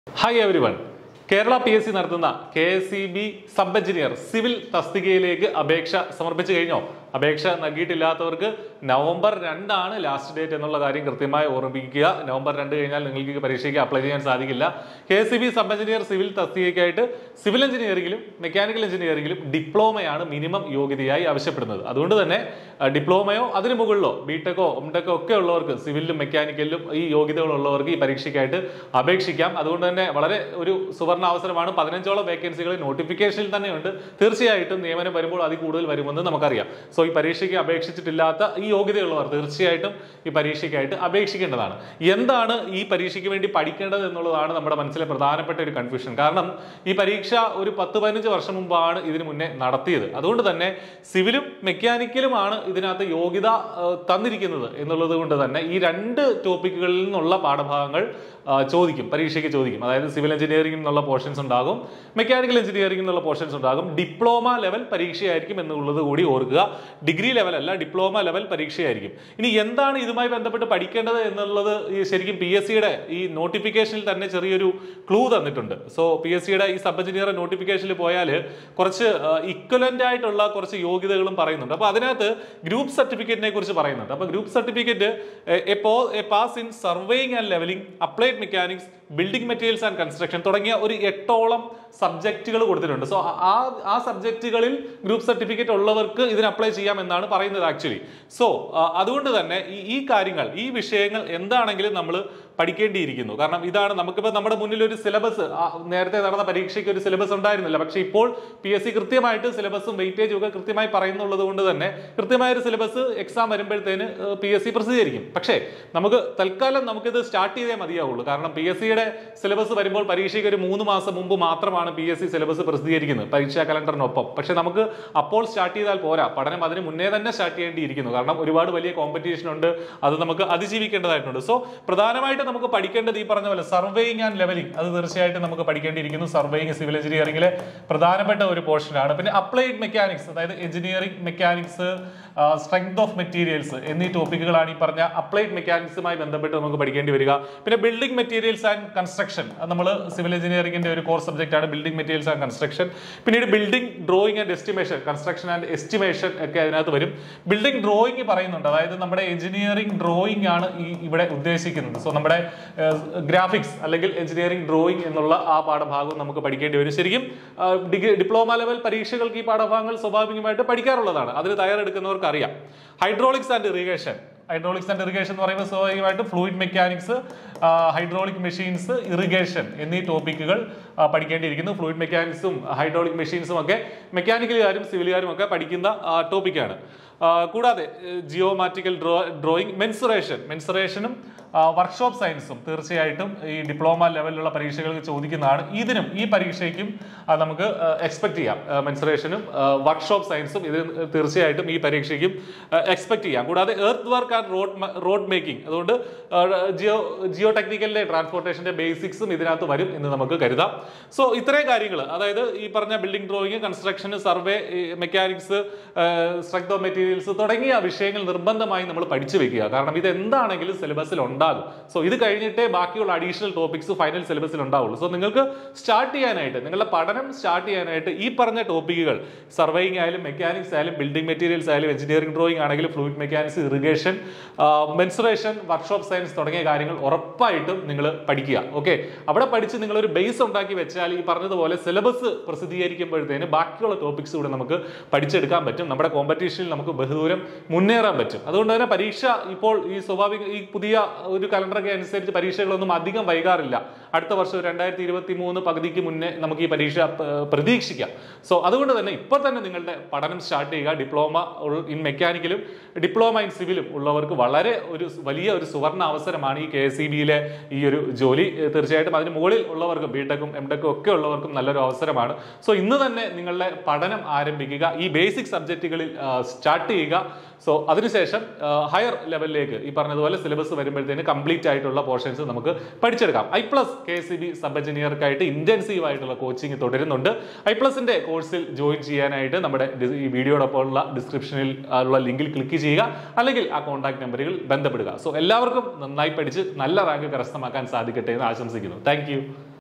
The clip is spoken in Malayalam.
hi everyone Kerala P S C നടത്തുന്ന K S E B sub engineer civil തസ്തികയിലേക്ക് അപേക്ഷ സമർപ്പിച്ചു കഴിഞ്ഞോ അപേക്ഷ നൽകിയിട്ടില്ലാത്തവർക്ക് നവംബർ രണ്ടാണ് ലാസ്റ്റ് ഡേറ്റ് എന്നുള്ള കാര്യം കൃത്യമായി ഓർമ്മിപ്പിക്കുക നവംബർ രണ്ട് കഴിഞ്ഞാൽ നിങ്ങൾക്ക് ഈ പരീക്ഷയ്ക്ക് അപ്ലൈ ചെയ്യാൻ സാധിക്കില്ല K S E B sub engineer civil തസ്തികയ്ക്കായിട്ട് സിവിൽ എഞ്ചിനീയറിംഗിലും മെക്കാനിക്കൽ എഞ്ചിനീയറിംഗിലും ഡിപ്ലോമയാണ് മിനിമം യോഗ്യതയായി ആവശ്യപ്പെടുന്നത് അതുകൊണ്ട് തന്നെ ആ, ഡിപ്ലോമയോ അതിന് മുകളിലോ ബിടെക്കോ എംടെക്കോ ഒക്കെ ഉള്ളവർക്ക് സിവിലിലും മെക്കാനിക്കലിലും ഈ യോഗ്യതകളുള്ളവർക്ക് ഈ പരീക്ഷയ്ക്കായിട്ട് അപേക്ഷിക്കാം അതുകൊണ്ട് തന്നെ വളരെ ഒരു സുവർണ അവസരമാണ് പതിനഞ്ചോളം വേക്കൻസികൾ നോട്ടിഫിക്കേഷനിൽ തന്നെയുണ്ട് തീർച്ചയായിട്ടും നിയമനം വരുമ്പോൾ അതിൽ കൂടുതൽ വരുമെന്ന് നമുക്കറിയാം സോ ഈ പരീക്ഷയ്ക്ക് അപേക്ഷിച്ചിട്ടില്ലാത്ത ഈ യോഗ്യതയുള്ളവർ തീർച്ചയായിട്ടും ഈ പരീക്ഷയ്ക്കായിട്ട് അപേക്ഷിക്കേണ്ടതാണ് എന്താണ് ഈ പരീക്ഷയ്ക്ക് വേണ്ടി പഠിക്കേണ്ടത് എന്നുള്ളതാണ് നമ്മുടെ മനസ്സിലെ പ്രധാനപ്പെട്ട ഒരു കൺഫ്യൂഷൻ കാരണം ഈ പരീക്ഷ ഒരു പത്ത് പതിനഞ്ച് വർഷം മുമ്പാണ് ഇതിനു മുന്നേ നടത്തിയത് അതുകൊണ്ട് തന്നെ സിവിലും മെക്കാനിക്കലുമാണ് ഇതിനകത്ത് യോഗ്യത ആ, തന്നിരിക്കുന്നത് എന്നുള്ളത് കൊണ്ട് തന്നെ ഈ രണ്ട് ടോപ്പിക്കുകളിൽ നിന്നുള്ള പാഠഭാഗങ്ങൾ ആ, ചോദിക്കും പരീക്ഷയ്ക്ക് ചോദിക്കും അതായത് സിവിൽ എഞ്ചിനീയറിംഗ് എന്നുള്ള പോർഷൻസ് ഉണ്ടാകും മെക്കാനിക്കൽ എഞ്ചിനീയറിംഗ് എന്നുള്ള പോർഷൻസ് ഉണ്ടാകും ഡിപ്ലോമ ലെവൽ പരീക്ഷയായിരിക്കും എന്നുള്ളത് കൂടി ഓർക്കുക ഡിഗ്രി ലെവൽ അല്ല ഡിപ്ലോമ ലെവൽ പരീക്ഷയായിരിക്കും ഇനി എന്താണ് ഇതുമായി ബന്ധപ്പെട്ട് പഠിക്കേണ്ടത് എന്നുള്ളത് ഈ ശരിക്കും പി എസ് സിയുടെ ഈ നോട്ടിഫിക്കേഷനിൽ തന്നെ ചെറിയൊരു ക്ലൂ തന്നിട്ടുണ്ട് സോ പി എസ് സിയുടെ ഈ സബ് എഞ്ചിനീയർ നോട്ടിഫിക്കേഷനിൽ പോയാൽ കുറച്ച് ഇക്വലന്റ് ആയിട്ടുള്ള കുറച്ച് യോഗ്യതകളും പറയുന്നുണ്ട് അപ്പോൾ അതിനകത്ത് ഗ്രൂപ്പ് സർട്ടിഫിക്കറ്റിനെ കുറിച്ച് പറയുന്നുണ്ട് അപ്പോൾ group certificate A pass in surveying and levelling applied mechanics building materials and construction തുടങ്ങിയ ഒരു എട്ടോളം സബ്ജക്റ്റുകൾ കൊടുത്തിട്ടുണ്ട് സോ ആ ആ സബ്ജക്റ്റുകളിൽ ഗ്രൂപ്പ് സർട്ടിഫിക്കറ്റ് ഉള്ളവർക്ക് ഇതിന് അപ്ലൈ ചെയ്യാം എന്നാണ് പറയുന്നത് ആക്ച്വലി സോ അതുകൊണ്ട് തന്നെ ഈ ഈ കാര്യങ്ങൾ ഈ വിഷയങ്ങൾ എന്താണെങ്കിലും നമ്മൾ പഠിക്കേണ്ടിയിരിക്കുന്നു കാരണം ഇതാണ് നമുക്കിപ്പോൾ നമ്മുടെ മുന്നിൽ ഒരു സിലബസ് നേരത്തെ നടന്ന പരീക്ഷയ്ക്ക് ഒരു സിലബസ് ഉണ്ടായിരുന്നില്ല പക്ഷേ ഇപ്പോൾ പി എസ് സി കൃത്യമായിട്ട് സിലബസും വെയിറ്റേജും ഒക്കെ കൃത്യമായി പറയുന്നുള്ളത് കൊണ്ട് തന്നെ കൃത്യമായ ഒരു സിലബസ് എക്സാം വരുമ്പോഴത്തേന് പി എസ് സി പ്രസിദ്ധീകരിക്കും പക്ഷേ നമുക്ക് തൽക്കാലം നമുക്കിത് സ്റ്റാർട്ട് ചെയ്തേ മതിയാവുള്ളൂ കാരണം പി എസ് സിയുടെ സിലബസ് വരുമ്പോൾ പരീക്ഷയ്ക്ക് ഒരു മൂന്ന് മാസം മുമ്പ് മാത്രമാണ് പി എസ് സി സിലബസ് പ്രസിദ്ധീകരിക്കുന്നത് പരീക്ഷാ കലണ്ടറിനൊപ്പം പക്ഷേ നമുക്ക് അപ്പോൾ സ്റ്റാർട്ട് ചെയ്താൽ പോരാ പഠനം അതിന് മുന്നേ തന്നെ സ്റ്റാർട്ട് ചെയ്യേണ്ടിയിരിക്കുന്നു കാരണം ഒരുപാട് വലിയ കോമ്പറ്റീഷൻ ഉണ്ട് അത് നമുക്ക് അതിജീവിക്കേണ്ടതായിട്ടുണ്ട് സോ പ്രധാനമായിട്ട് നമുക്ക് പഠിക്കേണ്ടത് ഈ പറഞ്ഞ പോലെ സർവേയിങ് ആൻഡ് ലെവലിംഗ് അത് തീർച്ചയായിട്ടും നമുക്ക് പഠിക്കേണ്ടിയിരിക്കുന്നു സർവേയിങ് സിവിൽ എഞ്ചിനീയറിംഗിലെ പ്രധാനപ്പെട്ട ഒരു പോർഷനാണ് പിന്നെ അപ്ലൈഡ് മെക്കാനിക്സ് അതായത് engineering mechanics strength of materials എന്നീ ടോപ്പിക്കുകളാണ് ഈ പറഞ്ഞ അപ്ലൈഡ് മെക്കാനിക്സുമായി ബന്ധപ്പെട്ട് നമുക്ക് പഠിക്കേണ്ടി വരിക പിന്നെ ബിൽഡിംഗ് മെറ്റീരിയൽസ് ആൻഡ് കൺസ്ട്രക്ഷൻ നമ്മൾ സിവിൽ എഞ്ചിനീയറിംഗിന്റെ ഒരു കോഴ്സ് സബ്ജക്റ്റ് ആണ് ബിൽഡിംഗ് മെറ്റീരിയൽസ് ആൻഡ് കൺസ്ട്രക്ഷൻ പിന്നീട് building drawing and estimation construction and estimation ഒക്കെ അതിനകത്ത് വരും ബിൽഡിംഗ് ഡ്രോയിങ് പറയുന്നുണ്ട് അതായത് നമ്മുടെ എഞ്ചിനീയറിംഗ് ഡ്രോയിങ് ആണ് ഈ ഇവിടെ ഉദ്ദേശിക്കുന്നത് സോ നമ്മുടെ ഗ്രാഫിക്സ് അല്ലെങ്കിൽ എഞ്ചിനീയറിംഗ് ഡ്രോയിങ് എന്നുള്ള ആ പാഠഭാഗവും നമുക്ക് പഠിക്കേണ്ടി വരും ശരിക്കും ഡിഗ്രി ഡിപ്ലോമ ലെവൽ പരീക്ഷകൾക്ക് ഈ പാഠഭാഗങ്ങൾ സ്വാഭാവികമായിട്ട് പഠിക്കാറുള്ളതാണ് അതിന് തയ്യാറെടുക്കുന്നവർക്ക് അറിയാം hydraulics and irrigation hydraulics and irrigation എന്ന് പറയുമ്പോൾ സ്വാഭാവികമായിട്ട് fluid mechanics hydraulic machines irrigation എന്നീ ടോപ്പിക്കുകൾ ആ, പഠിക്കേണ്ടിയിരിക്കുന്നു ഫ്ലൂയിഡ് മെക്കാനിക്സും ഹൈഡ്രോളിക് മെഷീൻസും ഒക്കെ മെക്കാനിക്കലുകാരും സിവിലുകാരും ഒക്കെ പഠിക്കുന്ന ടോപ്പിക്കാണ് കൂടാതെ ജിയോമാറ്റിക്കൽ ഡ്രോ ഡ്രോയിങ് മെൻസുറേഷൻ മെൻസുറേഷനും വർക്ക്ഷോപ്പ് സയൻസും തീർച്ചയായിട്ടും ഈ ഡിപ്ലോമ ലെവലിലുള്ള പരീക്ഷകൾക്ക് ചോദിക്കുന്നതാണ് ഇതിനും ഈ പരീക്ഷയ്ക്കും ആ, നമുക്ക് എക്സ്പെക്ട് ചെയ്യാം മെൻസുറേഷനും വർക്ക്ഷോപ്പ് സയൻസും ഇത് തീർച്ചയായിട്ടും ഈ പരീക്ഷയ്ക്കും എക്സ്പെക്ട് ചെയ്യാം കൂടാതെ earth work and road road making അതുകൊണ്ട് ജിയോ ജിയോ ടെക്നിക്കലിന്റെ ട്രാൻസ്പോർട്ടേഷന്റെ ബേസിക്സും ഇതിനകത്ത് വരും എന്ന് നമുക്ക് കരുതാം സോ ഇത്രയും കാര്യങ്ങൾ അതായത് ഈ പറഞ്ഞ building drawing construction survey mechanics strength of materials തുടങ്ങിയ വിഷയങ്ങൾ നിർബന്ധമായി നമ്മൾ പഠിച്ചു വെക്കുക കാരണം ഇത് എന്താണെങ്കിലും സിലബസിൽ ഉണ്ടാകും സോ ഇത് കഴിഞ്ഞിട്ടേ ബാക്കിയുള്ള അഡീഷണൽ ടോപ്പിക്സ് ഫൈനൽ സിലബസിൽ ഉണ്ടാവുള്ളൂ സോ നിങ്ങൾക്ക് സ്റ്റാർട്ട് ചെയ്യാനായിട്ട് നിങ്ങളുടെ പഠനം സ്റ്റാർട്ട് ചെയ്യാനായിട്ട് ഈ പറഞ്ഞ ടോപ്പിക്കുകൾ സർവേയിങ് ആയാലും മെക്കാനിക്സ് ആയാലും ബിൽഡിംഗ് മെറ്റീരിയൽസ് ആയാലും എഞ്ചിനീയറിംഗ് ഡ്രോയിങ് ആണെങ്കിലും fluid mechanics irrigation mensuration workshop science തുടങ്ങിയ കാര്യങ്ങൾ ഉറപ്പായിട്ടും നിങ്ങൾ പഠിക്കുക ഓക്കെ അവിടെ പഠിച്ച് നിങ്ങൾ ഒരു ബേസ് ഉണ്ടാക്കി വെച്ചാൽ ഈ പറഞ്ഞതുപോലെ സിലബസ് പ്രസിദ്ധീകരിക്കുമ്പോഴത്തേന് ബാക്കിയുള്ള ടോപ്പിക്സ് കൂടെ നമുക്ക് പഠിച്ചെടുക്കാൻ പറ്റും നമ്മുടെ കോമ്പറ്റീഷനിൽ നമുക്ക് ബഹുദൂരം മുന്നേറാൻ പറ്റും അതുകൊണ്ട് തന്നെ പരീക്ഷ ഇപ്പോൾ ഈ സ്വാഭാവിക ഈ പുതിയ ഒരു കലണ്ടറൊക്കെ അനുസരിച്ച് പരീക്ഷകളൊന്നും അധികം വൈകാറില്ല അടുത്ത വർഷം രണ്ടായിരത്തി ഇരുപത്തി മൂന്ന് പകുതിക്ക് മുന്നേ നമുക്ക് ഈ പരീക്ഷ പ- പ്രതീക്ഷിക്കാം സോ അതുകൊണ്ട് തന്നെ ഇപ്പോൾ തന്നെ നിങ്ങളുടെ പഠനം സ്റ്റാർട്ട് ചെയ്യുക ഡിപ്ലോമ ഇൻ മെക്കാനിക്കലും ഡിപ്ലോമ ഇൻ സിവിലും ഉള്ളവർക്ക് വളരെ ഒരു സ് വലിയ ഒരു സുവർണ അവസരമാണ് ഈ കെ എസ് ഇ ബിയിലെ ഈ ഒരു ജോലി ഏഹ് തീർച്ചയായിട്ടും അതിന് മുകളിൽ ഉള്ളവർക്കും ബിടെക്കും എം ടെക്കും ഒക്കെ ഉള്ളവർക്കും നല്ലൊരു അവസരമാണ് സോ ഇന്ന് തന്നെ നിങ്ങളുടെ പഠനം ആരംഭിക്കുക ഈ ബേസിക് സബ്ജക്റ്റുകളിൽ സ്റ്റാർട്ട് ചെയ്യുക സോ അതിനുശേഷം ഹയർ ലെവലിലേക്ക് ഈ പറഞ്ഞതുപോലെ സിലബസ് വരുമ്പോഴത്തേന് കംപ്ലീറ്റ് ആയിട്ടുള്ള പോർഷൻസ് നമുക്ക് പഠിച്ചെടുക്കാം I plus K C B sub എഞ്ചിനീയർക്കായിട്ട് ഇന്റൻസീവ് ആയിട്ടുള്ള കോച്ചിങ് തുടരുന്നുണ്ട് ഐ പ്ലസിന്റെ കോഴ്സിൽ ജോയിൻ ചെയ്യാനായിട്ട് നമ്മുടെ ഡി- ഈ വീഡിയോടൊപ്പം ഉള്ള ഡിസ്ക്രിപ്ഷനിൽ ഉള്ള ലിങ്കിൽ ക്ലിക്ക് ചെയ്യുക അല്ലെങ്കിൽ ആ കോൺടാക്ട് നമ്പറുകൾ ബന്ധപ്പെടുക സോ എല്ലാവർക്കും നന്നായി പഠിച്ച് നല്ല റാങ്ക് കരസ്ഥമാക്കാൻ സാധിക്കട്ടെ എന്ന് ആശംസിക്കുന്നു താങ്ക്